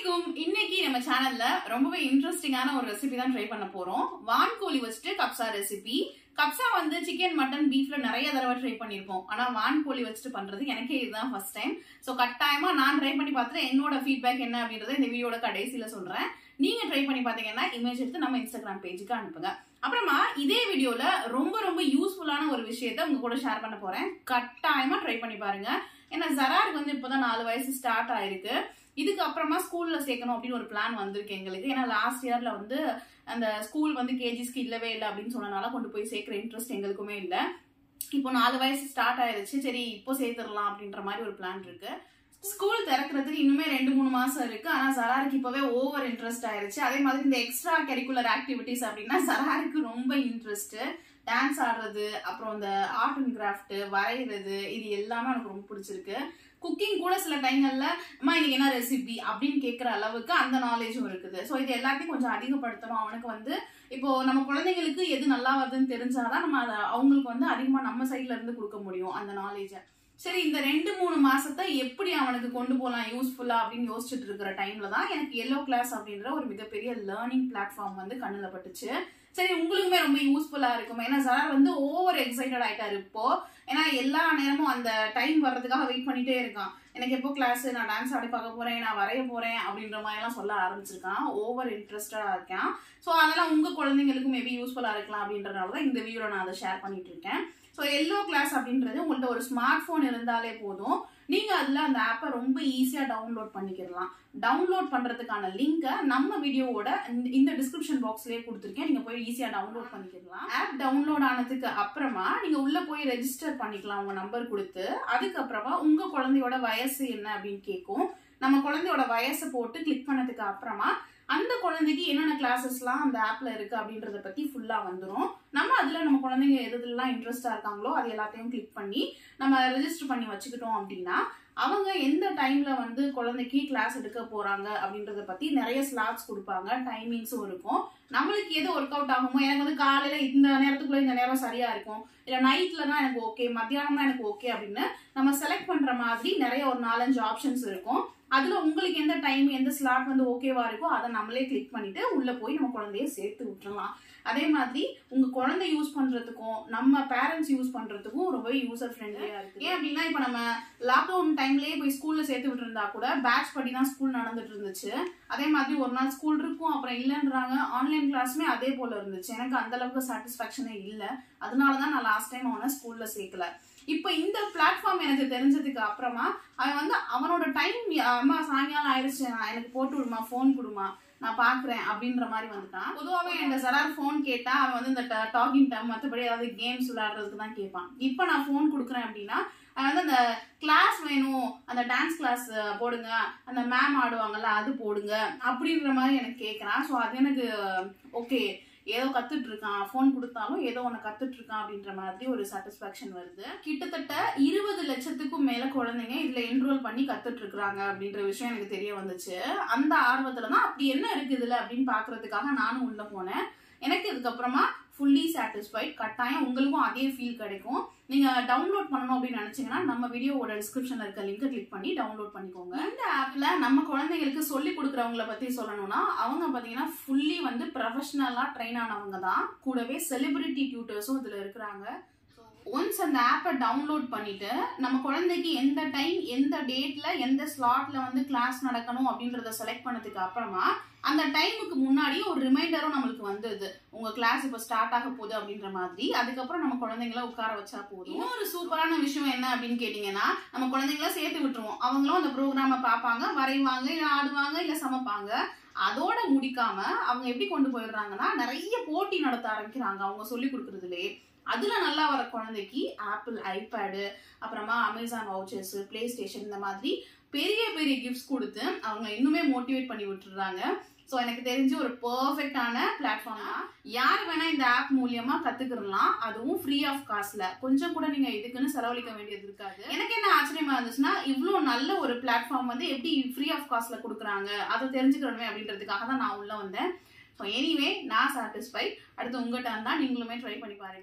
வணக்கம் இன்னைக்கு நம்ம சேனல்ல ரொம்பவே இன்ட்ரெஸ்டிங்கான ஒரு ரெசிபி தான் ட்ரை பண்ண போறோம் வான்கோழி வச்சுட்டு கப்சா ரெசிபி கப்சா வந்து சிக்கன் மட்டன் பீஃப்ல நிறைய தடவை ட்ரை பண்ணிருப்போம் ஆனா வான்கோழி வச்சுட்டு பண்றது எனக்கே இதுதான் ஃபர்ஸ்ட் டைம் சோ கட்டாயமா நான் ட்ரை பண்ணி பார்த்துட்டு என்னோட ஃபீட்பேக் என்ன அப்படின்றத இந்த வீடியோட கடைசியில சொல்றேன் நீங்க ட்ரை பண்ணி பாத்தீங்கன்னா இமேஜ் எடுத்து நம்ம இன்ஸ்டாகிராம் பேஜுக்கு அனுப்புங்க அப்புறமா இதே வீடியோல ரொம்ப ரொம்ப யூஸ்ஃபுல்லான ஒரு விஷயத்த உங்க கூட ஷேர் பண்ண போறேன் கட்டாயமா ட்ரை பண்ணி பாருங்க ஏன்னா ஜராருக்கு வந்து இப்பதான் நாலு வயசு ஸ்டார்ட் ஆயிருக்கு இதுக்கு அப்புறமா ஸ்கூல்ல சேர்க்கணும் அப்படின்னு ஒரு பிளான் வந்திருக்கு எங்களுக்கு ஏன்னா லாஸ்ட் இயர்ல வந்து அந்த ஸ்கூல் வந்து கேஜிஸ்க்கு இல்லவே இல்லை அப்படின்னு சொன்னனால கொண்டு போய் சேர்க்கிற இன்ட்ரெஸ்ட் எங்களுக்குமே இல்லை இப்போ நாலு வயசு ஸ்டார்ட் ஆயிருச்சு சரி இப்போ சேர்த்துடலாம் அப்படின்ற மாதிரி ஒரு பிளான் இருக்கு ஸ்கூல் திறக்கிறதுக்கு இன்னுமே ரெண்டு மூணு மாசம் இருக்கு ஆனா சராருக்கு இப்பவே ஓவர் இன்ட்ரெஸ்ட் ஆயிருச்சு அதே மாதிரி இந்த எக்ஸ்ட்ரா கரிக்குலர் ஆக்டிவிட்டிஸ் அப்படின்னா சராருக்கு ரொம்ப இன்ட்ரெஸ்ட் டான்ஸ் ஆடுறது அப்புறம் இந்த ஆர்ட் அண்ட் கிராஃப்ட் வரைகிறது இது எல்லாமே எனக்கு ரொம்ப பிடிச்சிருக்கு குக்கிங் கூட சில டைங்கள்ல அம்மா இன்னைக்கு என்ன ரெசிபி அப்படின்னு கேட்குற அளவுக்கு அந்த நாலேஜும் இருக்குது ஸோ இது எல்லாத்தையும் கொஞ்சம் அதிகப்படுத்தணும் அவனுக்கு வந்து இப்போ நம்ம குழந்தைங்களுக்கு எது நல்லா வருதுன்னு தெரிஞ்சாதான் நம்ம அதை அவங்களுக்கு வந்து அதிகமா நம்ம சைட்ல இருந்து கொடுக்க முடியும் அந்த நாலேஜை சரி இந்த ரெண்டு மூணு மாசத்தை எப்படி அவனுக்கு கொண்டு போகலாம் யூஸ்ஃபுல்லா அப்படின்னு யோசிச்சுட்டு இருக்கிற டைம்ல தான் எனக்கு எல்லோ கிளாஸ் அப்படின்ற ஒரு மிகப்பெரிய லேர்னிங் பிளாட்ஃபார்ம் வந்து கண்ணுல பட்டுச்சு சரி உங்களுக்குமே ரொம்ப யூஸ்ஃபுல்லா இருக்கும் ஏன்னா சார் வந்து ஓவர் எக்ஸைட்டட் ஆயிட்டாரு இப்போ ஏன்னா எல்லா நேரமும் அந்த டைம் வர்றதுக்காக வெயிட் பண்ணிட்டே இருக்கான் எனக்கு எப்போ கிளாஸ் நான் டான்ஸ் ஆடி பார்க்க போறேன் நான் வரைய போறேன் அப்படின்ற மாதிரி எல்லாம் சொல்ல ஆரம்பிச்சிருக்கான் ஓவர் இன்ட்ரெஸ்டடா இருக்கான் ஸோ அதெல்லாம் உங்க குழந்தைங்களுக்கும் மேபி யூஸ்ஃபுல்லா இருக்கலாம் அப்படின்றனால தான் இந்த வீடியோ நான் அதை ஷேர் பண்ணிட்டு இருக்கேன் ஸோ எல்லோ கிளாஸ் அப்படின்றது உங்கள்ட்ட ஒரு ஸ்மார்ட் ஃபோன் இருந்தாலே போதும் நீங்க அதுல அந்த ஆப்பை ரொம்ப ஈஸியா டவுன்லோட் பண்ணிக்கலாம் டவுன்லோட் பண்றதுக்கான லிங்கை நம்ம வீடியோவோட இந்த டிஸ்கிரிப்ஷன் பாக்ஸ்லயே கொடுத்துருக்கேன் நீங்க போய் ஈஸியா டவுன்லோட் பண்ணிக்கலாம் ஆப் டவுன்லோட் ஆனதுக்கு அப்புறமா நீங்க உள்ள போய் ரெஜிஸ்டர் பண்ணிக்கலாம் உங்க நம்பர் கொடுத்து அதுக்கப்புறமா உங்க குழந்தையோட வயசு என்ன அப்படின்னு கேட்கும் நம்ம குழந்தையோட வயசை போட்டு கிளிக் பண்ணதுக்கு அப்புறமா அந்த குழந்தைக்கு என்னென்ன கிளாஸஸ்லாம் அந்த ஆப்ல இருக்கு அப்படின்றத பத்தி ஃபுல்லா வந்துடும் நம்ம அதுல நம்ம குழந்தைங்க எது எதுலாம் இன்ட்ரெஸ்டா இருக்காங்களோ அது எல்லாத்தையும் கிளிக் பண்ணி நம்ம ரெஜிஸ்டர் பண்ணி வச்சுக்கிட்டோம் அப்படின்னா அவங்க எந்த டைம்ல வந்து குழந்தைக்கு கிளாஸ் எடுக்க போறாங்க அப்படின்றத பத்தி நிறைய ஸ்லாட்ஸ் கொடுப்பாங்க டைமிங்ஸும் இருக்கும் நம்மளுக்கு எது ஒர்க் அவுட் ஆகுமோ எனக்கு வந்து காலையில இந்த நேரத்துக்குள்ள இந்த நேரம் சரியா இருக்கும் இல்ல நைட்ல தான் எனக்கு ஓகே மத்தியானம் தான் எனக்கு ஓகே அப்படின்னு நம்ம செலக்ட் பண்ற மாதிரி நிறைய ஒரு நாலஞ்சு ஆப்ஷன்ஸ் இருக்கும் அதுல உங்களுக்கு எந்த டைம் எந்த ஸ்லாட் வந்து ஓகேவா இருக்கோ அதை நம்மளே கிளிக் பண்ணிட்டு உள்ள போய் நம்ம குழந்தைய சேர்த்து விட்டுறலாம் அதே மாதிரி உங்க குழந்தை யூஸ் பண்றதுக்கும் நம்ம பேரண்ட்ஸ் யூஸ் பண்றதுக்கும் ரொம்ப யூசர் ஃப்ரெண்ட்லியா இருக்கு ஏன் அப்படின்னா இப்ப நம்ம லாக்டவுன் டைம்லயே போய் ஸ்கூல்ல சேர்த்து விட்டுருந்தா கூட பேட்ச் படி தான் ஸ்கூல் நடந்துட்டு இருந்துச்சு அதே மாதிரி ஒரு நாள் ஸ்கூல் இருக்கும் அப்புறம் இல்லைன்றாங்க ஆன்லைன் கிளாஸுமே அதே போல இருந்துச்சு எனக்கு அந்த அளவுக்கு சாட்டிஸ்பாக்சனே இல்லை அதனாலதான் நான் லாஸ்ட் டைம் அவனை ஸ்கூல்ல சேர்க்கல இப்போ இந்த பிளாட்ஃபார்ம் எனக்கு தெரிஞ்சதுக்கு அப்புறமா அவன் வந்து அவனோட டைம் அம்மா சாயங்காலம் ஆயிடுச்சு நான் எனக்கு போட்டு விடுமா ஃபோன் கொடுமா நான் பாக்குறேன் அப்படின்ற மாதிரி வந்துட்டான் பொதுவாகவே இந்த சரார் ஃபோன் கேட்டா அவன் வந்து இந்த டாக்கிங் டைம் மற்றபடி ஏதாவது கேம்ஸ் விளையாடுறதுக்கு தான் கேட்பான் இப்போ நான் ஃபோன் கொடுக்குறேன் அப்படின்னா அவன் வந்து அந்த கிளாஸ் வேணும் அந்த டான்ஸ் கிளாஸ் போடுங்க அந்த மேம் ஆடுவாங்கல்ல அது போடுங்க அப்படின்ற மாதிரி எனக்கு கேட்குறான் ஸோ அது எனக்கு ஓகே ஏதோ கத்துட்டு இருக்கான் ஃபோன் கொடுத்தாலும் ஏதோ ஒன்று கத்துட்டு இருக்கான் அப்படின்ற மாதிரி ஒரு சாட்டிஸ்பாக்சன் வருது கிட்டத்தட்ட இருபது லட்சத்துக்கும் மேல குழந்தைங்க இதுல என்ரோல் பண்ணி கத்துட்டு இருக்கிறாங்க அப்படின்ற விஷயம் எனக்கு தெரிய வந்துச்சு அந்த ஆர்வத்துல தான் அப்படி என்ன இருக்குதுல அப்படின்னு பாக்குறதுக்காக நானும் உள்ள போனேன் எனக்கு இதுக்கப்புறமா ஃபுல்லி சாட்டிஸ்ஃபைட் கட்டாயம் உங்களுக்கும் அதே ஃபீல் கிடைக்கும் நீங்க டவுன்லோட் பண்ணணும் அப்படின்னு நினைச்சீங்கன்னா நம்ம வீடியோவோட டிஸ்கிரிப்ஷன்ல இருக்க லிங்கை கிளிக் பண்ணி டவுன்லோட் பண்ணிக்கோங்க இந்த ஆப்ல நம்ம குழந்தைங்களுக்கு சொல்லி கொடுக்குறவங்கள பத்தி சொல்லணும்னா அவங்க பாத்தீங்கன்னா ஃபுல்லி வந்து ப்ரொஃபஷனலா ட்ரெயின் ஆனவங்க தான் கூடவே செலிபிரிட்டி டியூட்டர்ஸும் இதுல இருக்கிறாங்க ஒன்ஸ் அந்த ஆப்பை டவுன்லோட் பண்ணிட்டு நம்ம குழந்தைக்கு எந்த டைம் எந்த டேட்ல எந்த ஸ்லாட்ல வந்து கிளாஸ் நடக்கணும் அப்படின்றத செலக்ட் பண்ணதுக்கு அப்புறமா அந்த டைமுக்கு முன்னாடி ஒரு ரிமைண்டரும் நம்மளுக்கு வந்துடுது உங்க கிளாஸ் இப்ப ஸ்டார்ட் ஆக போகுது அப்படின்ற மாதிரி அதுக்கப்புறம் நம்ம குழந்தைங்கள உட்கார வச்சா போதும் இன்னொரு சூப்பரான விஷயம் என்ன அப்படின்னு கேட்டீங்கன்னா நம்ம குழந்தைங்கள சேர்த்து விட்டுருவோம் அவங்களும் அந்த ப்ரோக்ராம பார்ப்பாங்க வரைவாங்க இல்ல ஆடுவாங்க இல்ல சமைப்பாங்க அதோட முடிக்காம அவங்க எப்படி கொண்டு போயிடுறாங்கன்னா நிறைய போட்டி நடத்த ஆரம்பிக்கிறாங்க அவங்க சொல்லி கொடுக்கறதுலயே அதுல நல்லா வர குழந்தைக்கு ஆப்பிள் ஐபேடு அப்புறமா அமேசான் வவுச்சர்ஸ் பிளே ஸ்டேஷன் இந்த மாதிரி பெரிய பெரிய கிஃப்ட்ஸ் கொடுத்து அவங்க இன்னுமே மோட்டிவேட் பண்ணி விட்டுறாங்க ஸோ எனக்கு தெரிஞ்சு ஒரு பர்ஃபெக்டான பிளாட்ஃபார்ம் தான் யார் வேணா இந்த ஆப் மூலியமா கத்துக்கிறலாம் அதுவும் ஃப்ரீ ஆஃப் காஸ்ட்ல கொஞ்சம் கூட நீங்க இதுக்குன்னு செலவழிக்க வேண்டியது இருக்காது எனக்கு என்ன ஆச்சரியமா இருந்துச்சுன்னா இவ்வளோ நல்ல ஒரு பிளாட்ஃபார்ம் வந்து எப்படி ஃப்ரீ ஆஃப் காஸ்ட்ல கொடுக்குறாங்க அதை தெரிஞ்சுக்கணுமே அப்படின்றதுக்காக தான் நான் உள்ள வந்தேன் ஸோ எனிவே நான் சாட்டிஸ்ஃபை அடுத்து உங்கள்கிட்ட தான் நீங்களுமே ட்ரை பண்ணி பாருங்க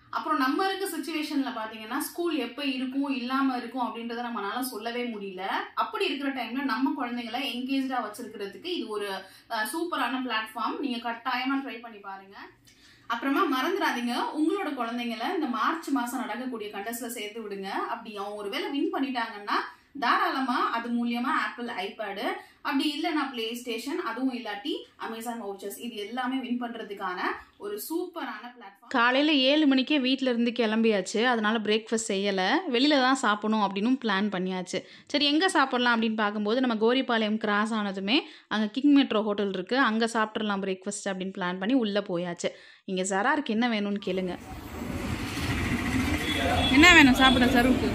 அப்புறம் நம்ம இருக்க சுச்சுவேஷன்ல பாத்தீங்கன்னா ஸ்கூல் எப்ப இருக்கும் இல்லாம இருக்கும் அப்படின்றத நம்மளால சொல்லவே முடியல அப்படி இருக்கிற டைம்ல நம்ம குழந்தைங்களை என்கேஜா வச்சிருக்கிறதுக்கு இது ஒரு அஹ், சூப்பரான பிளாட்ஃபார்ம் நீங்க கட்டாயமா ட்ரை பண்ணி பாருங்க அப்புறமா மறந்துடாதீங்க உங்களோட குழந்தைங்களை இந்த மார்ச் மாசம் நடக்கக்கூடிய கண்டஸ்ட்ல சேர்த்து விடுங்க அப்படி அவங்க ஒருவேளை வின் பண்ணிட்டாங்கன்னா தாராளமா அது மூலியமா ஆப்பிள் ஐபேடு அப்படி இல்லைன்னா பிளே ஸ்டேஷன் அதுவும் இல்லாட்டி அமேசான் வவுச்சர்ஸ் இது எல்லாமே வின் பண்றதுக்கான ஒரு சூப்பரான பிளாட்ஃபார்ம் காலையில் ஏழு மணிக்கே வீட்டில் இருந்து கிளம்பியாச்சு அதனால் பிரேக்ஃபாஸ்ட் செய்யலை வெளியில் தான் சாப்பிடணும் அப்படின்னும் பிளான் பண்ணியாச்சு சரி எங்கே சாப்பிட்லாம் அப்படின்னு பார்க்கும்போது நம்ம கோரிப்பாளையம் கிராஸ் ஆனதுமே அங்கே கிங் மெட்ரோ ஹோட்டல் இருக்குது அங்கே சாப்பிட்றலாம் பிரேக்ஃபாஸ்ட் அப்படின்னு பிளான் பண்ணி உள்ளே போயாச்சு இங்கே ஜராருக்கு என்ன வேணும்னு கேளுங்க என்ன வேணும் சாப்பிட சருவுக்கு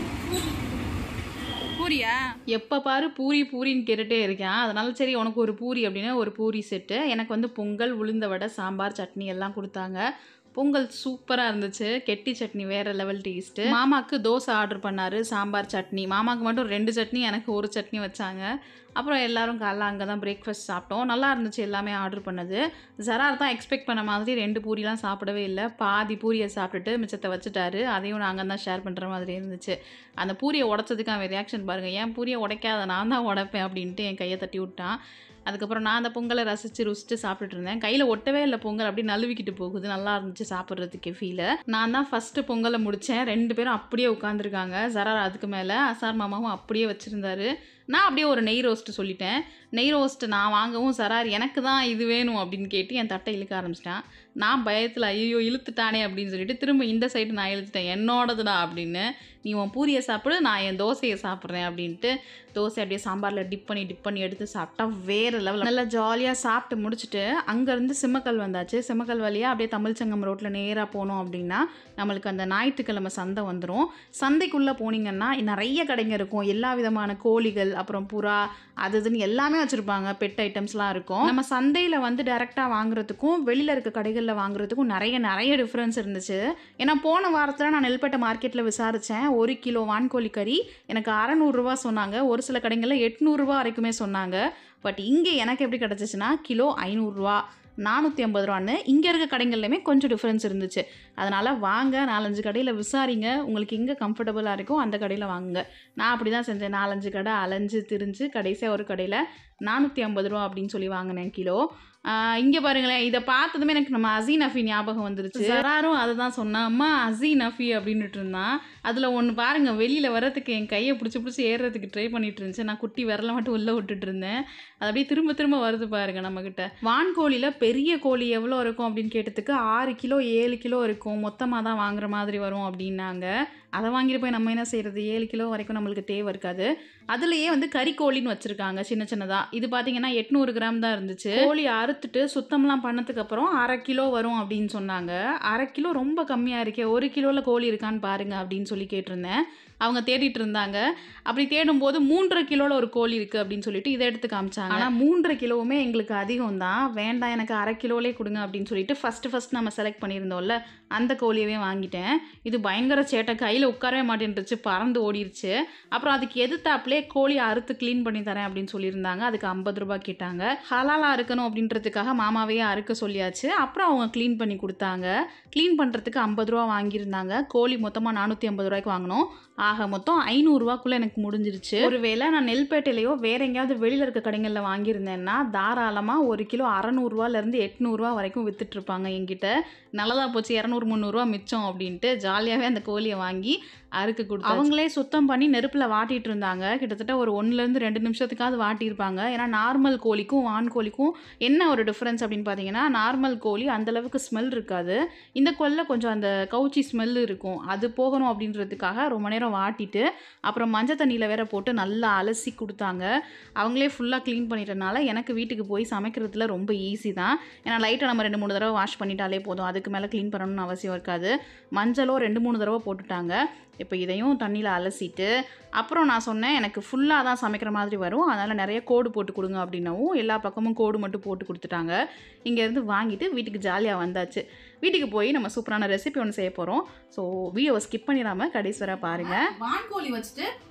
பூரியா எப்போ பாரு பூரி பூரின்னு கேட்டுகிட்டே இருக்கேன் அதனால சரி உனக்கு ஒரு பூரி அப்படின்னு ஒரு பூரி செட்டு எனக்கு வந்து பொங்கல் உளுந்த வடை சாம்பார் சட்னி எல்லாம் கொடுத்தாங்க பொங்கல் சூப்பராக இருந்துச்சு கெட்டி சட்னி வேறு லெவல் டேஸ்ட்டு மாமாவுக்கு தோசை ஆர்டர் பண்ணார் சாம்பார் சட்னி மாமாவுக்கு மட்டும் ரெண்டு சட்னி எனக்கு ஒரு சட்னி வச்சாங்க அப்புறம் எல்லாரும் காலைல அங்கே தான் பிரேக்ஃபாஸ்ட் சாப்பிட்டோம் நல்லா இருந்துச்சு எல்லாமே ஆர்டர் பண்ணது ஜரார் தான் எக்ஸ்பெக்ட் பண்ண மாதிரி ரெண்டு பூரிலாம் சாப்பிடவே இல்லை பாதி பூரியை சாப்பிட்டுட்டு மிச்சத்தை வச்சுட்டாரு அதையும் நாங்கள் தான் ஷேர் பண்ணுற மாதிரி இருந்துச்சு அந்த பூரியை உடச்சதுக்கு அவன் ரியாக்ஷன் பாருங்கள் ஏன் பூரியை உடைக்காத நான் தான் உடைப்பேன் அப்படின்ட்டு என் கையை தட்டி விட்டான் அதுக்கப்புறம் நான் அந்த பொங்கலை ரசித்து ருசித்து சாப்பிட்டுட்டு இருந்தேன் கையில் ஒட்டவே இல்லை பொங்கல் அப்படி நழுவிக்கிட்டு போகுது நல்லா இருந்துச்சு சாப்பிட்றதுக்கு ஃபீல் நான் தான் ஃபஸ்ட்டு பொங்கலை முடித்தேன் ரெண்டு பேரும் அப்படியே உட்காந்துருக்காங்க ஜரார் அதுக்கு மேலே அசார் மாமாவும் அப்படியே வச்சுருந்தாரு நான் அப்படியே ஒரு நெய் ரோஸ்ட்டு சொல்லிட்டேன் நெய் ரோஸ்ட்டு நான் வாங்கவும் சரார் எனக்கு தான் இது வேணும் அப்படின்னு கேட்டு என் தட்டை இழுக்க ஆரம்பிச்சிட்டான் நான் பயத்தில் ஐயோ இழுத்துட்டானே அப்படின்னு சொல்லிட்டு திரும்ப இந்த சைடு நான் இழுத்துட்டேன் என்னோடதுடா அப்படின்னு நீ உன் பூரியை சாப்பிடு நான் என் தோசையை சாப்பிட்றேன் அப்படின்ட்டு தோசை அப்படியே சாம்பாரில் டிப் பண்ணி டிப் பண்ணி எடுத்து சாப்பிட்டா வேறு லெவல் நல்லா ஜாலியாக சாப்பிட்டு முடிச்சுட்டு அங்கேருந்து சிம்மக்கல் வந்தாச்சு சிம்மக்கல் வழியாக அப்படியே தமிழ்ச்சங்கம் ரோட்டில் நேராக போனோம் அப்படின்னா நம்மளுக்கு அந்த ஞாயிற்றுக்கிழமை சந்தை வந்துடும் சந்தைக்குள்ளே போனீங்கன்னா நிறைய கடைங்க இருக்கும் எல்லா விதமான கோழிகள் அப்புறம் புறா அது இதுன்னு எல்லாமே வச்சுருப்பாங்க பெட் ஐட்டம்ஸ்லாம் இருக்கும் நம்ம சந்தையில் வந்து டேரெக்டாக வாங்குறதுக்கும் வெளியில் இருக்க கடைகளில் வாங்குறதுக்கும் நிறைய நிறைய டிஃப்ரென்ஸ் இருந்துச்சு ஏன்னா போன வாரத்தில் நான் நெல்பேட்டை மார்க்கெட்டில் விசாரித்தேன் ஒரு கிலோ வான்கோழி கறி எனக்கு அறநூறுரூவா சொன்னாங்க ஒரு சில கடைகளில் எட்நூறுரூவா வரைக்குமே சொன்னாங்க பட் இங்கே எனக்கு எப்படி கிடச்சிச்சின்னா கிலோ ஐநூறுரூவா நானூற்றி ஐம்பது ரூபான்னு இங்கே இருக்க கடைகள்லையுமே கொஞ்சம் டிஃப்ரென்ஸ் இருந்துச்சு அதனால் வாங்க நாலஞ்சு கடையில் விசாரிங்க உங்களுக்கு எங்கே கம்ஃபர்டபுளாக இருக்கோ அந்த கடையில் வாங்குங்க நான் அப்படி தான் செஞ்சேன் நாலஞ்சு கடை அலைஞ்சு திரிஞ்சு கடைசியாக ஒரு கடையில் நானூற்றி ஐம்பது ரூபா அப்படின்னு சொல்லி வாங்கினேன் கிலோ இங்கே பாருங்களேன் இதை பார்த்ததுமே எனக்கு நம்ம அசீன் அஃபி ஞாபகம் வந்துருச்சு ஜராரும் அதை தான் சொன்னான் அம்மா அசீன் அஃபி அப்படின்னுட்டு இருந்தான் அதில் ஒன்று பாருங்கள் வெளியில் வரதுக்கு என் கையை பிடிச்சி பிடிச்சி ஏறுறதுக்கு ட்ரை பண்ணிட்டு இருந்துச்சு நான் குட்டி விரல மட்டும் உள்ளே விட்டுட்டு இருந்தேன் அது அப்படியே திரும்ப திரும்ப வருது பாருங்க நம்மக்கிட்ட வான்கோழியில் பெரிய கோழி எவ்வளோ இருக்கும் அப்படின்னு கேட்டதுக்கு ஆறு கிலோ ஏழு கிலோ இருக்கும் மொத்தமாக தான் வாங்குற மாதிரி வரும் அப்படின்னாங்க அதை வாங்கிட்டு போய் நம்ம என்ன செய்கிறது ஏழு கிலோ வரைக்கும் நம்மளுக்கு தேவை இருக்காது அதுலேயே வந்து கறிக்கோழின்னு வச்சுருக்காங்க சின்ன சின்னதாக இது பார்த்தீங்கன்னா எட்நூறு கிராம் தான் இருந்துச்சு கோழி அறுத்துட்டு சுத்தம்லாம் பண்ணதுக்கு அப்புறம் அரை கிலோ வரும் அப்படின்னு சொன்னாங்க அரை கிலோ ரொம்ப கம்மியாக இருக்கே ஒரு கிலோவில் கோழி இருக்கான்னு பாருங்க அப்படின்னு சொல்லி கேட்டிருந்தேன் அவங்க தேடிட்டு இருந்தாங்க அப்படி தேடும்போது மூன்றரை கிலோவில் ஒரு கோழி இருக்குது அப்படின்னு சொல்லிட்டு இதை எடுத்து காமிச்சாங்க ஆனால் மூன்றரை கிலோவுமே எங்களுக்கு அதிகம் தான் வேண்டாம் எனக்கு அரை கிலோலே கொடுங்க அப்படின்னு சொல்லிட்டு ஃபஸ்ட்டு ஃபஸ்ட் நம்ம செலக்ட் பண்ணியிருந்தோம்ல அந்த கோழியவே வாங்கிட்டேன் இது பயங்கர சேட்டை கையில் உட்காரவே மாட்டேன்ருச்சு பறந்து ஓடிருச்சு அப்புறம் அதுக்கு எதிர்த்தாப்புலே கோழி அறுத்து க்ளீன் பண்ணி தரேன் அப்படின்னு சொல்லியிருந்தாங்க அதுக்கு ஐம்பது ரூபாய் கேட்டாங்க ஹலாலாக இருக்கணும் அப்படின்றதுக்காக மாமாவையே அறுக்க சொல்லியாச்சு அப்புறம் அவங்க க்ளீன் பண்ணி கொடுத்தாங்க க்ளீன் பண்ணுறதுக்கு ஐம்பது ரூபா வாங்கியிருந்தாங்க கோழி மொத்தமாக நானூற்றி ஐம்பது ரூபாய்க்கு வாங்கினோம் ஆக மொத்தம் ஐநூறுரூவாக்குள்ளே எனக்கு முடிஞ்சிருச்சு ஒருவேளை நான் நெல்பேட்டையிலையோ வேற எங்கேயாவது வெளியில் இருக்க கடைகளில் வாங்கியிருந்தேன்னா தாராளமாக ஒரு கிலோ அறநூறுவாலேருந்து எட்நூறுரூவா வரைக்கும் வித்துட்ருப்பாங்க என்கிட்ட நல்லதாக போச்சு இரநூறு முந்நூறுரூவா மிச்சம் அப்படின்ட்டு ஜாலியாகவே அந்த கோழியை வாங்கி அறுக்க கொடுத்து அவங்களே சுத்தம் பண்ணி நெருப்பில் வாட்டிட்டு இருந்தாங்க கிட்டத்தட்ட ஒரு ஒன்றுலேருந்து ரெண்டு நிமிஷத்துக்காவது வாட்டியிருப்பாங்க ஏன்னா நார்மல் கோழிக்கும் வான் கோழிக்கும் என்ன ஒரு டிஃப்ரென்ஸ் அப்படின்னு பார்த்தீங்கன்னா நார்மல் கோழி அந்தளவுக்கு ஸ்மெல் இருக்காது இந்த கோழியில் கொஞ்சம் அந்த கவுச்சி ஸ்மெல் இருக்கும் அது போகணும் அப்படின்றதுக்காக ரொம்ப நேரம் வாட்டிட்டு அப்புறம் மஞ்சள் தண்ணியில் வேற போட்டு நல்லா அலசி கொடுத்தாங்க அவங்களே ஃபுல்லாக க்ளீன் பண்ணிட்டனால எனக்கு வீட்டுக்கு போய் சமைக்கிறதுல ரொம்ப ஈஸி தான் ஏன்னா லைட்டை நம்ம ரெண்டு மூணு தடவை வாஷ் பண்ணிட்டாலே போதும் அதுக்கு மேலே க்ளீன் பண்ணணும்னு அவசியம் இருக்காது மஞ்சளோ ரெண்டு மூணு தடவை போட்டுட்டாங்க இப்போ இதையும் தண்ணியில் அலசிட்டு அப்புறம் நான் சொன்னேன் எனக்கு ஃபுல்லாக தான் சமைக்கிற மாதிரி வரும் அதனால் நிறைய கோடு போட்டு கொடுங்க அப்படின்னவும் எல்லா பக்கமும் கோடு மட்டும் போட்டு கொடுத்துட்டாங்க இங்கேருந்து வாங்கிட்டு வீட்டுக்கு ஜாலியாக வந்தாச்சு வீட்டுக்கு போய் நம்ம சூப்பரான ரெசிபி ஒன்று செய்ய போகிறோம் ஸோ வீடியோவை ஸ்கிப் பண்ணிடாமல் கடைசி வரை பாருங்கள் வான்கோழி வச்சுட்டு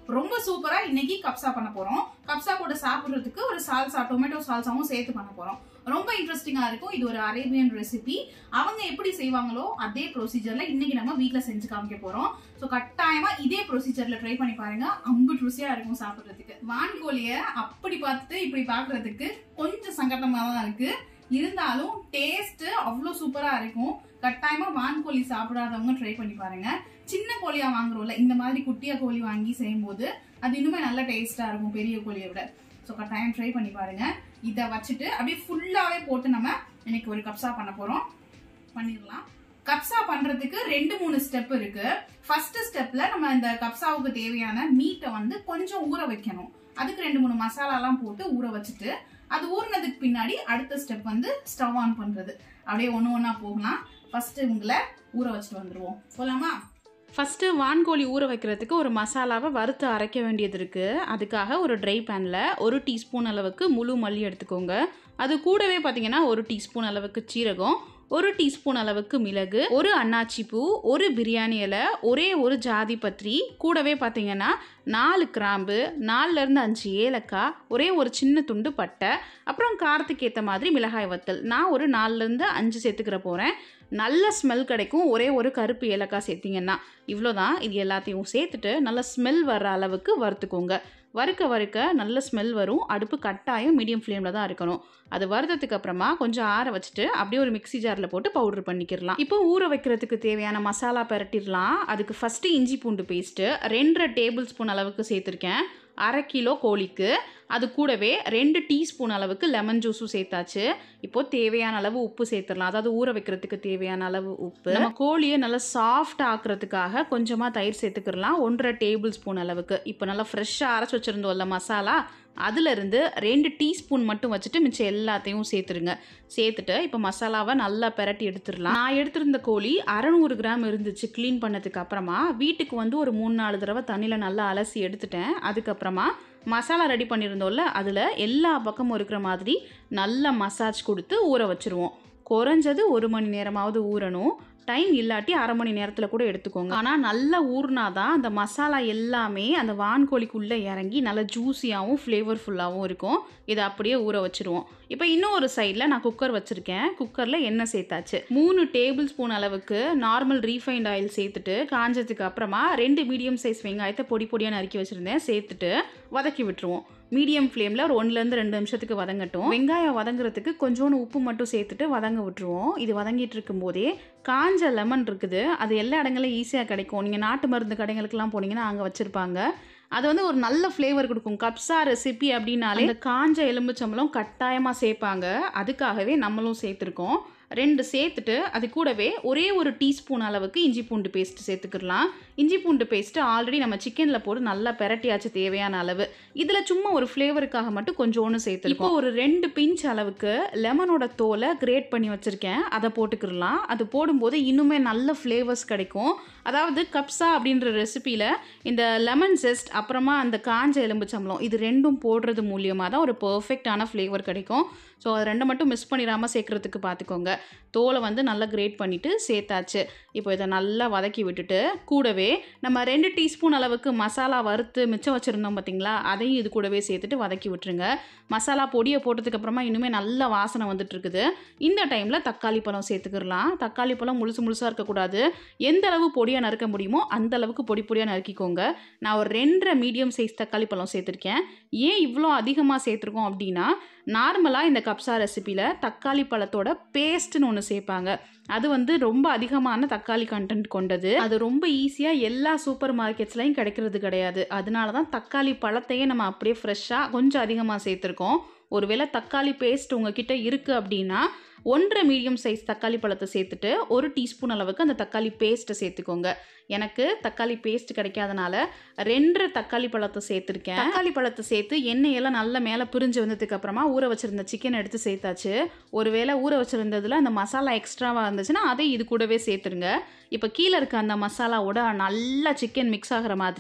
ரொம்ப சூப்பரா இன்னைக்கு கப்சா பண்ண போறோம் கப்சா கூட சாப்பிடுறதுக்கு ஒரு சால்சா டொமேட்டோ சால்சாவும் சேர்த்து பண்ண போறோம் ரொம்ப இன்ட்ரெஸ்டிங்கா இருக்கும் இது ஒரு அரேபியன் ரெசிபி அவங்க எப்படி செய்வாங்களோ அதே ப்ரொசீஜர்ல இன்னைக்கு நம்ம வீட்ல செஞ்சு காமிக்க போறோம் ஸோ கட்டாயமா இதே ப்ரொசீஜர்ல ட்ரை பண்ணி பாருங்க அம்புட்டு ருசியா இருக்கும் சாப்பிடுறதுக்கு வான்கோழிய அப்படி பார்த்து இப்படி பாக்குறதுக்கு கொஞ்சம் சங்கடமா தான் இருக்கு இருந்தாலும் டேஸ்ட் அவ்வளோ சூப்பரா இருக்கும் கட்டாயமா வான்கோழி சாப்பிடாதவங்க ட்ரை பண்ணி பாருங்க சின்ன கோழியா வாங்குறோம்ல இந்த மாதிரி குட்டியா கோழி வாங்கி செய்யும்போது அது இன்னுமே நல்ல டேஸ்டா இருக்கும் பெரிய கோழியை விட ஸோ கட்டாயம் ட்ரை பண்ணி பாருங்க இதை வச்சுட்டு அப்படியே ஃபுல்லாவே போட்டு நம்ம இன்னைக்கு ஒரு கப்சா பண்ண போறோம் பண்ணிடலாம் கப்சா பண்றதுக்கு ரெண்டு மூணு ஸ்டெப் இருக்கு ஃபர்ஸ்ட் ஸ்டெப்ல நம்ம இந்த கப்சாவுக்கு தேவையான மீட்டை வந்து கொஞ்சம் ஊற வைக்கணும் அதுக்கு ரெண்டு மூணு மசாலாலாம் போட்டு ஊற வச்சுட்டு அது ஊறினதுக்கு பின்னாடி அடுத்த ஸ்டெப் வந்து ஸ்டவ் ஆன் பண்றது அப்படியே ஒன்று ஒன்றா போகலாம் ஃபர்ஸ்ட் உங்களை ஊற வச்சுட்டு வந்துருவோம் போலாமா ஃபஸ்ட்டு வான்கோழி ஊற வைக்கிறதுக்கு ஒரு மசாலாவை வறுத்து அரைக்க வேண்டியது இருக்குது அதுக்காக ஒரு ட்ரை பேனில் ஒரு டீஸ்பூன் அளவுக்கு முழு மல்லி எடுத்துக்கோங்க அது கூடவே பார்த்தீங்கன்னா ஒரு டீஸ்பூன் அளவுக்கு சீரகம் ஒரு டீஸ்பூன் அளவுக்கு மிளகு ஒரு அன்னாச்சி பூ ஒரு பிரியாணி இலை ஒரே ஒரு ஜாதி பத்திரி கூடவே பார்த்தீங்கன்னா நாலு கிராம்பு நாலுலேருந்து அஞ்சு ஏலக்காய் ஒரே ஒரு சின்ன துண்டு பட்டை அப்புறம் காரத்துக்கு ஏற்ற மாதிரி மிளகாய் வத்தல் நான் ஒரு நாலுலேருந்து அஞ்சு சேர்த்துக்கிற போகிறேன் நல்ல ஸ்மெல் கிடைக்கும் ஒரே ஒரு கருப்பு ஏலக்காய் சேர்த்திங்கன்னா இவ்வளோதான் இது எல்லாத்தையும் சேர்த்துட்டு நல்ல ஸ்மெல் வர்ற அளவுக்கு வறுத்துக்கோங்க வறுக்க வறுக்க நல்ல ஸ்மெல் வரும் அடுப்பு கட்டாயம் மீடியம் ஃப்ளேமில் தான் இருக்கணும் அது வறுத்ததுக்கு அப்புறமா கொஞ்சம் ஆற வச்சுட்டு அப்படியே ஒரு மிக்ஸி ஜாரில் போட்டு பவுடர் பண்ணிக்கிறலாம் இப்போ ஊற வைக்கிறதுக்கு தேவையான மசாலா பரட்டிடலாம் அதுக்கு ஃபஸ்ட்டு இஞ்சி பூண்டு பேஸ்ட்டு ரெண்டரை டேபிள் ஸ்பூன் அளவுக்கு சேர்த்துருக்கேன் அரை கிலோ கோழிக்கு அது கூடவே ரெண்டு டீஸ்பூன் அளவுக்கு லெமன் ஜூஸும் சேர்த்தாச்சு இப்போ தேவையான அளவு உப்பு சேர்த்துடலாம் அதாவது ஊற வைக்கிறதுக்கு தேவையான அளவு உப்பு நம்ம கோழியை நல்லா சாஃப்ட் ஆக்குறதுக்காக கொஞ்சமாக தயிர் சேர்த்துக்கிறலாம் ஒன்றரை டேபிள் ஸ்பூன் அளவுக்கு இப்போ நல்லா ஃப்ரெஷ்ஷாக அரைச்சி வச்சுருந்தோம்ல மசாலா அதிலிருந்து ரெண்டு டீஸ்பூன் மட்டும் வச்சுட்டு மிச்சம் எல்லாத்தையும் சேர்த்துருங்க சேர்த்துட்டு இப்போ மசாலாவை நல்லா பெரட்டி எடுத்துடலாம் நான் எடுத்திருந்த கோழி அறநூறு கிராம் இருந்துச்சு க்ளீன் பண்ணதுக்கு அப்புறமா வீட்டுக்கு வந்து ஒரு மூணு நாலு தடவை தண்ணியில் நல்லா அலசி எடுத்துட்டேன் அதுக்கப்புறமா மசாலா ரெடி பண்ணியிருந்தோம்ல அதில் எல்லா பக்கமும் இருக்கிற மாதிரி நல்ல மசாஜ் கொடுத்து ஊற வச்சுருவோம் குறைஞ்சது ஒரு மணி நேரமாவது ஊறணும் டைம் இல்லாட்டி அரை மணி நேரத்தில் கூட எடுத்துக்கோங்க ஆனால் நல்லா ஊறினா தான் அந்த மசாலா எல்லாமே அந்த வான்கோழிக்குள்ளே இறங்கி நல்லா ஜூஸியாகவும் ஃப்ளேவர்ஃபுல்லாகவும் இருக்கும் இதை அப்படியே ஊற வச்சுருவோம் இப்போ இன்னும் ஒரு சைடில் நான் குக்கர் வச்சுருக்கேன் குக்கரில் எண்ணெய் சேர்த்தாச்சு மூணு டேபிள் ஸ்பூன் அளவுக்கு நார்மல் ரீஃபைண்ட் ஆயில் சேர்த்துட்டு காஞ்சதுக்கு அப்புறமா ரெண்டு மீடியம் சைஸ் வெங்காயத்தை பொடி பொடியாக நறுக்கி வச்சுருந்தேன் சேர்த்துட்டு வதக்கி விட்டுருவோம் மீடியம் ஃப்ளேமில் ஒரு ஒன்றுலேருந்து ரெண்டு நிமிஷத்துக்கு வதங்கட்டும் வெங்காயம் வதங்குறதுக்கு கொஞ்சோண்டு உப்பு மட்டும் சேர்த்துட்டு வதங்க விட்டுருவோம் இது வதங்கிட்டு இருக்கும்போதே காஞ்ச லெமன் இருக்குது அது எல்லா இடங்களையும் ஈஸியாக கிடைக்கும் நீங்கள் நாட்டு மருந்து கடைகளுக்கெல்லாம் போனீங்கன்னா அங்கே வச்சுருப்பாங்க அது வந்து ஒரு நல்ல ஃப்ளேவர் கொடுக்கும் கப்ஸா ரெசிபி அப்படின்னாலே அந்த காஞ்ச எலும்புச்சம்பளம் கட்டாயமாக சேர்ப்பாங்க அதுக்காகவே நம்மளும் சேர்த்துருக்கோம் ரெண்டு சேர்த்துட்டு அது கூடவே ஒரே ஒரு டீஸ்பூன் அளவுக்கு இஞ்சி பூண்டு பேஸ்ட் சேர்த்துக்கிடலாம் இஞ்சி பூண்டு பேஸ்ட்டு ஆல்ரெடி நம்ம சிக்கனில் போட்டு நல்லா பெரட்டியாச்சு தேவையான அளவு இதில் சும்மா ஒரு ஃப்ளேவருக்காக மட்டும் கொஞ்சோன்னு சேர்த்துருக்கோம் ஒரு ரெண்டு பிஞ்ச் அளவுக்கு லெமனோட தோலை கிரேட் பண்ணி வச்சுருக்கேன் அதை போட்டுக்கிடலாம் அது போடும்போது இன்னுமே நல்ல ஃப்ளேவர்ஸ் கிடைக்கும் அதாவது கப்ஸா அப்படின்ற ரெசிப்பியில் இந்த லெமன் ஜெஸ்ட் அப்புறமா அந்த காஞ்ச எலும்புச்சம்பளம் இது ரெண்டும் போடுறது மூலியமாக தான் ஒரு பர்ஃபெக்டான ஃப்ளேவர் கிடைக்கும் ஸோ அது ரெண்டை மட்டும் மிஸ் பண்ணிடாமல் சேர்க்குறதுக்கு பார்த்துக்கோங்க தோலை வந்து நல்லா கிரேட் பண்ணிவிட்டு சேர்த்தாச்சு இப்போ இதை நல்லா வதக்கி விட்டுட்டு கூடவே நம்ம ரெண்டு டீஸ்பூன் அளவுக்கு மசாலா வறுத்து மிச்சம் வச்சுருந்தோம் பார்த்தீங்களா அதையும் இது கூடவே சேர்த்துட்டு வதக்கி விட்டுருங்க மசாலா பொடியை போட்டதுக்கப்புறமா இன்னுமே நல்ல வாசனை வந்துட்டு இருக்குது இந்த டைமில் தக்காளி பழம் சேர்த்துக்கிடலாம் தக்காளி பழம் முழுசு முழுசாக இருக்கக்கூடாது எந்த அளவு பொடியாக நறுக்க முடியுமோ அந்த அளவுக்கு பொடி பொடியாக நறுக்கிக்கோங்க நான் ஒரு ரெண்டரை மீடியம் சைஸ் தக்காளி பழம் சேர்த்துருக்கேன் ஏன் இவ்வளோ அதிகமாக சேர்த்துருக்கோம் அப்படின்னா நார்மலாக இந்த கப்சா ரெசிப்பியில் தக்காளி பழத்தோட பேஸ்ட்னு ஒன்று சேர்ப்பாங்க அது வந்து ரொம்ப அதிகமான தக்காளி கண்டென்ட் கொண்டது அது ரொம்ப ஈஸியாக எல்லா சூப்பர் மார்க்கெட்ஸ்லையும் கிடைக்கிறது கிடையாது அதனால தான் தக்காளி பழத்தையே நம்ம அப்படியே ஃப்ரெஷ்ஷாக கொஞ்சம் அதிகமாக சேர்த்துருக்கோம் ஒருவேளை தக்காளி பேஸ்ட் உங்ககிட்ட இருக்குது அப்படின்னா ஒன்றரை மீடியம் சைஸ் தக்காளி பழத்தை சேர்த்துட்டு ஒரு டீஸ்பூன் அளவுக்கு அந்த தக்காளி பேஸ்ட்டை சேர்த்துக்கோங்க எனக்கு தக்காளி பேஸ்ட் கிடைக்காதனால ரெண்டரை தக்காளி பழத்தை சேர்த்துருக்கேன் தக்காளி பழத்தை சேர்த்து எண்ணெயெல்லாம் நல்லா மேலே பிரிஞ்சு வந்ததுக்கு அப்புறமா ஊற வச்சிருந்த சிக்கன் எடுத்து சேர்த்தாச்சு ஒருவேளை ஊற வச்சிருந்ததுல அந்த மசாலா எக்ஸ்ட்ராவாக இருந்துச்சுன்னா அதை இது கூடவே சேர்த்துருங்க இப்போ கீழே இருக்க அந்த மசாலாவோட நல்லா சிக்கன் மிக்ஸ் ஆகிற மாதிரி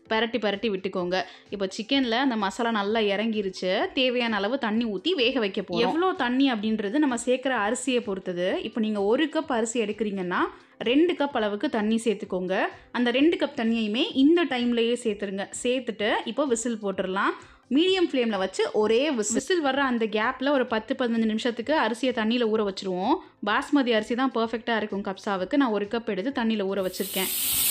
பரட்டி பரட்டி விட்டுக்கோங்க இப்போ சிக்கனில் அந்த மசாலா நல்லா இறங்கிருச்சு தேவையான அளவு தண்ணி ஊற்றி வேக வைக்க போகிறோம் எவ்வளோ தண்ணி அப்படின்றது நம்ம சேர்க்குற அரிசியை பொறுத்தது இப்போ நீங்கள் ஒரு கப் அரிசி எடுக்கிறீங்கன்னா ரெண்டு கப் அளவுக்கு தண்ணி சேர்த்துக்கோங்க அந்த ரெண்டு கப் தண்ணியுமே இந்த டைம்லேயே சேர்த்துருங்க சேர்த்துட்டு இப்போ விசில் போட்டுடலாம் மீடியம் ஃப்ளேமில் வச்சு ஒரே விசில் வர்ற அந்த கேப்பில் ஒரு பத்து பதினஞ்சு நிமிஷத்துக்கு அரிசியை தண்ணியில் ஊற வச்சுருவோம் பாஸ்மதி அரிசி தான் பர்ஃபெக்டாக இருக்கும் கப்ஸாவுக்கு நான் ஒரு கப் எடுத்து தண்ணியில் ஊற வச்சுருக்கேன்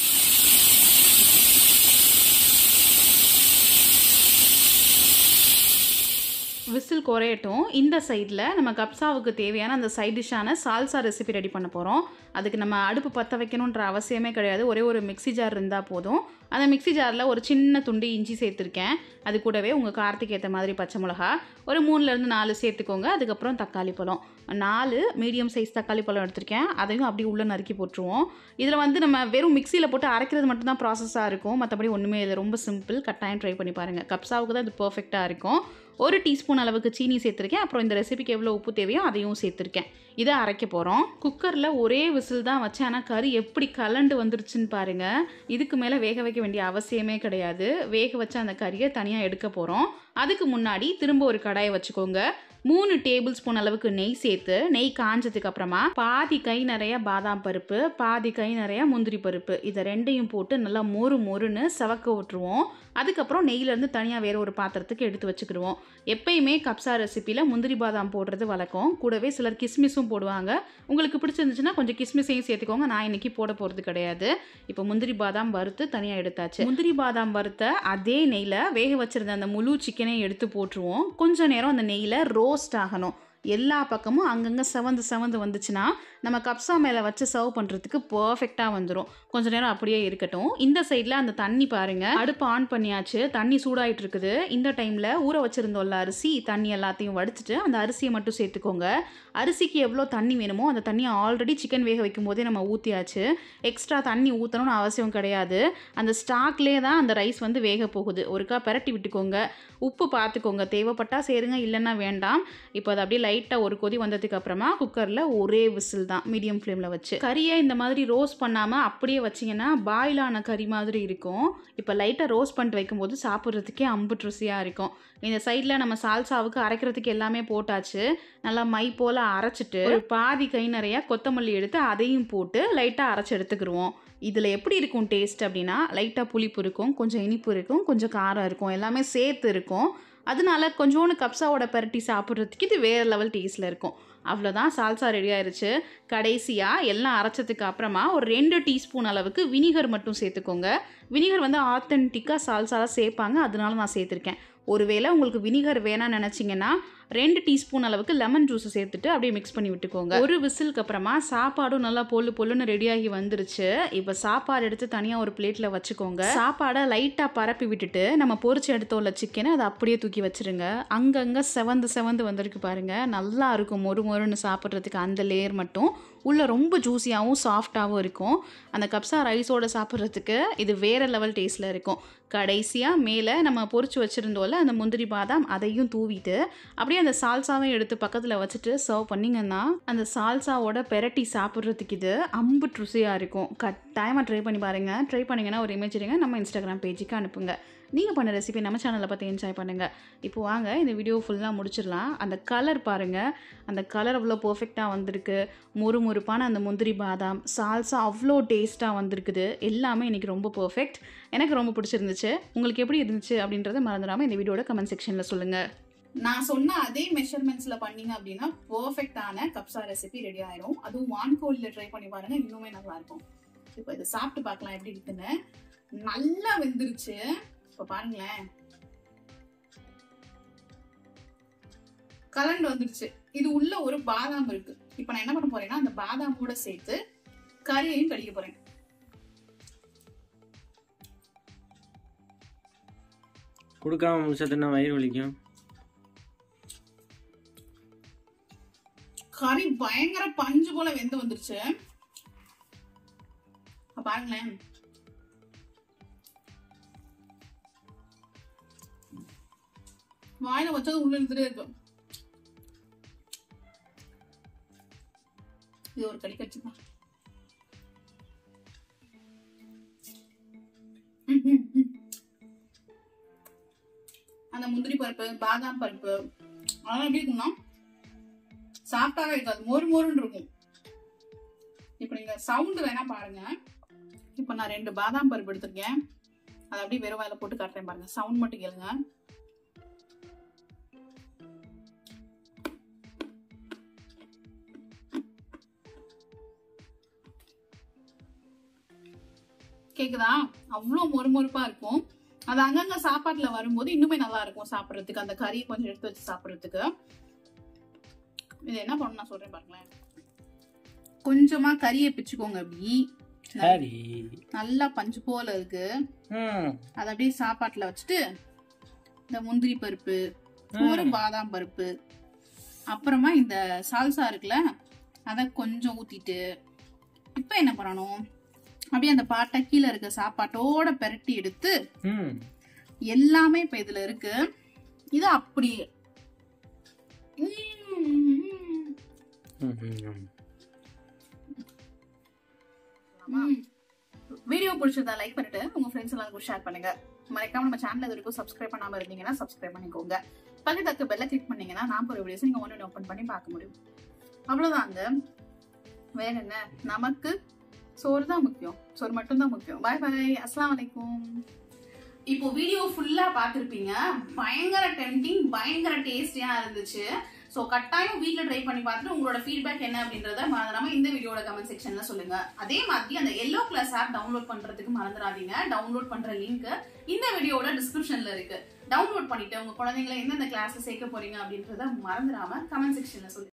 விசில் குறையட்டும் இந்த சைடில் நம்ம கப்ஸாவுக்கு தேவையான அந்த சைட் டிஷ்ஷான சால்சா ரெசிபி ரெடி பண்ண போகிறோம் அதுக்கு நம்ம அடுப்பு பற்ற வைக்கணுன்ற அவசியமே கிடையாது ஒரே ஒரு மிக்ஸி ஜார் இருந்தால் போதும் அந்த மிக்ஸி ஜாரில் ஒரு சின்ன துண்டு இஞ்சி சேர்த்துருக்கேன் அது கூடவே உங்கள் காரத்துக்கு ஏற்ற மாதிரி பச்சை மிளகா ஒரு மூணுலேருந்து நாலு சேர்த்துக்கோங்க அதுக்கப்புறம் தக்காளி பழம் நாலு மீடியம் சைஸ் தக்காளி பழம் எடுத்திருக்கேன் அதையும் அப்படியே உள்ளே நறுக்கி போட்டுருவோம் இதில் வந்து நம்ம வெறும் மிக்சியில் போட்டு அரைக்கிறது மட்டும்தான் ப்ராசஸாக இருக்கும் மற்றபடி ஒன்றுமே இல்லை ரொம்ப சிம்பிள் கட்டாயம் ட்ரை பண்ணி பாருங்கள் கப்ஸாவுக்கு தான் இது பர்ஃபெக்டாக இருக்கும் ஒரு டீஸ்பூன் அளவுக்கு சீனி சேர்த்துருக்கேன் அப்புறம் இந்த ரெசிபிக்கு எவ்வளோ உப்பு தேவையோ அதையும் சேர்த்துருக்கேன் இதை அரைக்க போகிறோம் குக்கரில் ஒரே விசில் தான் வச்சேன் ஆனால் கறி எப்படி கலண்டு வந்துருச்சுன்னு பாருங்கள் இதுக்கு மேலே வேக வைக்க வேண்டிய அவசியமே கிடையாது வேக வச்ச அந்த கறியை தனியாக எடுக்க போகிறோம் அதுக்கு முன்னாடி திரும்ப ஒரு கடாயை வச்சுக்கோங்க மூணு டேபிள் ஸ்பூன் அளவுக்கு நெய் சேர்த்து நெய் காஞ்சதுக்கு அப்புறமா பாதி கை நிறைய பாதாம் பருப்பு பாதி கை நிறைய முந்திரி பருப்பு இதை ரெண்டையும் போட்டு நல்லா மொறு மொறுன்னு சவக்க விட்டுருவோம் அதுக்கப்புறம் நெய்யிலேருந்து தனியாக வேற ஒரு பாத்திரத்துக்கு எடுத்து வச்சுக்கிடுவோம் எப்பயுமே கப்சா ரெசிப்பியில் முந்திரி பாதாம் போடுறது வழக்கம் கூடவே சிலர் கிஸ்மிஸும் போடுவாங்க உங்களுக்கு பிடிச்சிருந்துச்சுன்னா கொஞ்சம் கிஸ்மிஸையும் சேர்த்துக்கோங்க நான் இன்னைக்கு போட போகிறது கிடையாது இப்போ முந்திரி பாதாம் வறுத்து தனியாக எடுத்தாச்சு முந்திரி பாதாம் வறுத்த அதே நெய்யில் வேக வச்சிருந்த அந்த முழு சிக்கனையும் எடுத்து போட்டுருவோம் கொஞ்ச நேரம் அந்த நெய்யில் ரோஸ்ட் ஆகணும் எல்லா பக்கமும் அங்கங்கே செவந்து செவந்து வந்துச்சுன்னா நம்ம கப்ஸா மேலே வச்சு சர்வ் பண்ணுறதுக்கு பர்ஃபெக்டாக வந்துடும் கொஞ்ச நேரம் அப்படியே இருக்கட்டும் இந்த சைடில் அந்த தண்ணி பாருங்கள் அடுப்பு ஆன் பண்ணியாச்சு தண்ணி சூடாயிட்டு இருக்குது இந்த டைமில் ஊற வச்சுருந்தோம்ல அரிசி தண்ணி எல்லாத்தையும் வடிச்சிட்டு அந்த அரிசியை மட்டும் சேர்த்துக்கோங்க அரிசிக்கு எவ்வளோ தண்ணி வேணுமோ அந்த தண்ணியை ஆல்ரெடி சிக்கன் வேக வைக்கும் போதே நம்ம ஊற்றியாச்சு எக்ஸ்ட்ரா தண்ணி ஊற்றணும்னு அவசியம் கிடையாது அந்த ஸ்டாக்லேயே தான் அந்த ரைஸ் வந்து வேக போகுது ஒருக்கா பெரட்டி விட்டுக்கோங்க உப்பு பார்த்துக்கோங்க தேவைப்பட்டால் சேருங்க இல்லைன்னா வேண்டாம் இப்போ அது அப்படியே லைட்டாக ஒரு கொதி வந்ததுக்கு அப்புறமா குக்கரில் ஒரே விசில் தான் மீடியம் ஃப்ளேமில் வச்சு கறியை இந்த மாதிரி ரோஸ்ட் பண்ணாமல் அப்படியே வச்சிங்கன்னா பாயிலான கறி மாதிரி இருக்கும் இப்போ லைட்டாக ரோஸ்ட் பண்ணிட்டு வைக்கும்போது சாப்பிட்றதுக்கே அம்புட்டு ருசியாக இருக்கும் இந்த சைடில் நம்ம சால்சாவுக்கு அரைக்கிறதுக்கு எல்லாமே போட்டாச்சு நல்லா மை போல் அரைச்சிட்டு ஒரு பாதி கை நிறைய கொத்தமல்லி எடுத்து அதையும் போட்டு லைட்டாக அரைச்சி எடுத்துக்கிடுவோம் இதில் எப்படி இருக்கும் டேஸ்ட் அப்படின்னா லைட்டாக புளிப்பு இருக்கும் கொஞ்சம் இனிப்பு இருக்கும் கொஞ்சம் காரம் இருக்கும் எல்லாமே சேர்த்து இருக்கும் அதனால கொஞ்சோண்டு கப்ஸாவோட பரட்டி சாப்பிட்றதுக்கு இது வேறு லெவல் டேஸ்ட்டில் இருக்கும் அவ்வளோதான் சால்சா ரெடி ஆயிருச்சு கடைசியாக எல்லாம் அரைச்சதுக்கு அப்புறமா ஒரு ரெண்டு டீஸ்பூன் அளவுக்கு வினிகர் மட்டும் சேர்த்துக்கோங்க வினிகர் வந்து ஆத்தென்டிக்காக சால்சாலாம் சேர்ப்பாங்க அதனால நான் சேர்த்துருக்கேன் ஒருவேளை உங்களுக்கு வினிகர் வேணாம்னு நினச்சிங்கன்னா ரெண்டு டீஸ்பூன் அளவுக்கு லெமன் ஜூஸை சேர்த்துட்டு அப்படியே மிக்ஸ் பண்ணி விட்டுக்கோங்க ஒரு விசிலுக்கு அப்புறமா சாப்பாடும் நல்லா பொல்லு பொல்லுன்னு ரெடியாகி வந்துருச்சு இப்போ சாப்பாடு எடுத்து தனியாக ஒரு பிளேட்டில் வச்சுக்கோங்க சாப்பாடை லைட்டாக பரப்பி விட்டுட்டு நம்ம பொரிச்சு எடுத்தோம்ல சிக்கனை அதை அப்படியே தூக்கி வச்சிருங்க அங்கங்கே செவந்து செவந்து வந்திருக்கு பாருங்க நல்லா இருக்கும் மொறு மொறுன்னு சாப்பிட்றதுக்கு அந்த லேயர் மட்டும் உள்ளே ரொம்ப ஜூஸியாகவும் சாஃப்டாகவும் இருக்கும் அந்த கப்ஸா ரைஸோட சாப்பிட்றதுக்கு இது வேறு லெவல் டேஸ்ட்டில் இருக்கும் கடைசியாக மேலே நம்ம பொரிச்சு வச்சுருந்தோம்ல அந்த முந்திரி பாதாம் அதையும் தூவிட்டு அப்படியே அந்த சால்சாவை எடுத்து பக்கத்தில் வச்சுட்டு சர்வ் பண்ணிங்கன்னா அந்த சால்சாவோட பெரட்டி சாப்பிட்றதுக்கு இது அம்புட்டு ருசியாக இருக்கும் கட்டாயமாக ட்ரை பண்ணி பாருங்கள் ட்ரை பண்ணிங்கன்னா ஒரு இமேஜ் எடுங்க நம்ம இன்ஸ்டாகிராம் பேஜுக்கு அனுப்புங்க நீங்கள் பண்ண ரெசிபி நம்ம சேனலில் பார்த்து என்ஜாய் பண்ணுங்கள் இப்போ வாங்க இந்த வீடியோ ஃபுல்லாக முடிச்சிடலாம் அந்த கலர் பாருங்கள் அந்த கலர் அவ்வளோ பர்ஃபெக்டாக வந்திருக்கு மொறு மொறுப்பான அந்த முந்திரி பாதாம் சால்சா அவ்வளோ டேஸ்ட்டாக வந்திருக்குது எல்லாமே இன்றைக்கி ரொம்ப பர்ஃபெக்ட் எனக்கு ரொம்ப பிடிச்சிருந்துச்சு உங்களுக்கு எப்படி இருந்துச்சு அப்படின்றத மறந்துடாமல் இந்த வீடியோட கமெண்ட் செக்ஷனில் சொல்லுங்கள் நான் சொன்ன அதே மெஷர்மெண்ட்ஸ்ல பண்ணீங்க அப்படின்னா பெர்ஃபெக்டான கப்சா ரெசிபி ரெடி ஆயிரும் அதுவும் வான்கோழில ட்ரை பண்ணி பாருங்க இன்னுமே நல்லா இருக்கும் இப்போ இதை சாப்பிட்டு பார்க்கலாம் எப்படி இருக்குன்னு நல்லா வெந்துருச்சு இப்போ பாருங்களேன் கலண்டு வந்துருச்சு இது உள்ள ஒரு பாதாம் இருக்கு இப்போ நான் என்ன பண்ண போறேன்னா அந்த பாதாமோட சேர்த்து கறியையும் கடிக்க போறேன் கொடுக்காம முடிச்சதுன்னா வயிறு வலிக்கும் கறி பயங்கர பஞ்சு போல வெந்து வந்துருச்சு அப்ப பாருங்களேன் வாயில வச்சது உள்ள இருந்துட்டே இருக்கு இது ஒரு கடி கடிச்சுப்பா அந்த முந்திரி பருப்பு பாதாம் பருப்பு அதெல்லாம் எப்படி இருக்கும்னா சாப்பிட்டாவே இருக்காது மொறு மொறுன்னு இருக்கும் இப்போ நீங்க சவுண்ட் வேணா பாருங்க இப்போ நான் ரெண்டு பாதாம் பருப்பு எடுத்திருக்கேன் அதை அப்படியே வெறும் வாயில போட்டு காட்டுறேன் பாருங்க சவுண்ட் மட்டும் கேளுங்க கேக்குதா அவ்வளோ மொறுமொறுப்பா இருக்கும் அது அங்கங்க சாப்பாட்டுல வரும்போது இன்னுமே நல்லா இருக்கும் சாப்பிட்றதுக்கு அந்த கறி கொஞ்சம் எடுத்து வச்சு சாப்பிட்றதுக்கு இது என்ன பண்ணணும் நான் சொல்றேன் பாருங்களேன் கொஞ்சமா கறியை பிச்சுக்கோங்க அப்படி சரி நல்லா பஞ்சு போல இருக்கு ம் அதை அப்படியே சாப்பாட்டுல வச்சுட்டு இந்த முந்திரி பருப்பு ஒரு பாதாம் பருப்பு அப்புறமா இந்த சால்சா இருக்குல்ல அதை கொஞ்சம் ஊத்திட்டு இப்போ என்ன பண்ணணும் அப்படியே அந்த பாட்டை கீழே இருக்க சாப்பாட்டோட பெரட்டி எடுத்து ம் எல்லாமே இப்ப இதுல இருக்கு இது அப்படியே உம். ம், ம். ம். வீடியோ பிடிச்சதா லைக் பண்ணிட்டு உங்க ஃப்ரெண்ட்ஸ் எல்லாருக்கும் ஷேர் பண்ணுங்க மறக்காம நம்ம சேனல் இது வரைக்கும் சப்ஸ்கிரைப் பண்ணாம இருந்தீங்கன்னா சப்ஸ்கிரைப் பண்ணிக்கோங்க பக்கத்துக்கு பெல்ல கிளிக் பண்ணீங்கன்னா நான் ஒரு வீடியோஸ் நீங்க ஒன்று ஓப்பன் பண்ணி பார்க்க முடியும் அவ்வளவுதாங்க வேற என்ன நமக்கு சோறு தான் முக்கியம் சோறு மட்டும் தான் முக்கியம் பாய் பாய் அஸ்லாம் வலைக்கும் இப்போ வீடியோ ஃபுல்லா பார்த்துருப்பீங்க பயங்கர டெம்டிங் பயங்கர டேஸ்டியா இருந்துச்சு ஸோ கட்டாயம் வீட்டில் ட்ரை பண்ணி பார்த்துட்டு உங்களோட ஃபீட்பேக் என்ன அப்படின்றத மறந்துடாம இந்த வீடியோட கமெண்ட் செக்ஷன்ல சொல்லுங்க அதே மாதிரி அந்த எல்லோ கிளாஸ் ஆப் டவுன்லோட் பண்றதுக்கு மறந்துடாதீங்க டவுன்லோட் பண்ற லிங்க் இந்த வீடியோட டிஸ்கிரிப்ஷன்ல இருக்கு டவுன்லோட் பண்ணிட்டு உங்க குழந்தைங்களை எந்தெந்த கிளாஸ்ல சேர்க்க போறீங்க அப்படின்றத மறந்துடாம கமெண்ட் செக்ஷன்ல சொல்லுங்க